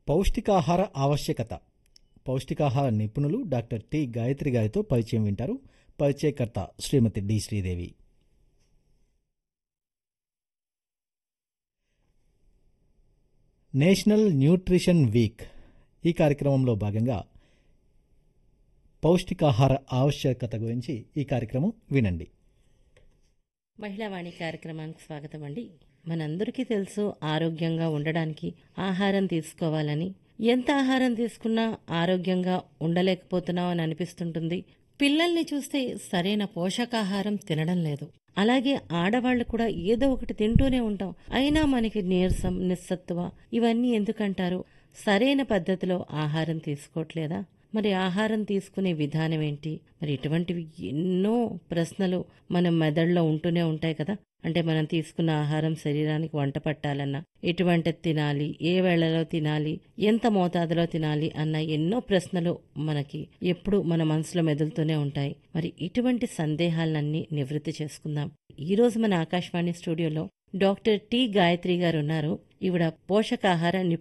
పౌష్టికాహార ఆవశ్యకత పౌష్టికాహార నిపుణులు doctor T Gayatri గారితో పరిచయం వింటారు పరిచయకర్త Shrimati D Sridevi national nutrition week ఈ కార్యక్రమంలో భాగంగా పౌష్టికాహార ఆవశ్యకత గురించి ఈ కార్యక్రమం వినండి మహిళావాణి కార్యక్రమానికి స్వాగతం అండి మనందరికీ తెలుసు ఆరోగ్యంగా ఉండడానికి ఆహారం తీసుకోవాలని ఎంత ఆహారం తీసుకున్నా ఆరోగ్యంగా ఉండలేకపోతున్నాం అని అనిపిస్తుంటుంది పిల్లల్ని చూస్తే సరైన పోషకాహారం తినడం లేదు అలాగే ఆడవాళ్లు కూడా ఏదో ఒకటి తింటూనే ఉంటాం అయినా మనకి నీరసం నిస్సత్తువ ఇవన్నీ ఎందుకంటారు సరైన పద్ధతిలో ఆహారం తీసుకోవట్లేదా మరి ఆహారం తీసుకునే విధానం ఏంటి మరి ఇటువంటివి ఎన్నో ప్రశ్నలు మన మెదడులో ఉంటూనే ఉంటాయి కదా అంటే మనం తీసుకున్న ఆహారం శరీరానికి వంట పట్టాలన్నా ఎటువంటి తినాలి ఏ వేళలో తినాలి ఎంత మోతాదులో తినాలి అన్న ఎన్నో ప్రశ్నలు మనకి ఎప్పుడు మన మనసులో మెదులుతూనే ఉంటాయి మరి ఇటువంటి సందేహాలన్నీ నివృత్తి చేసుకుందాం ఈ రోజు మన ఆకాశవాణి స్టూడియోలో డాక్టర్ టి గాయత్రి గారు ఉన్నారు ఈవిడ పోషకాహార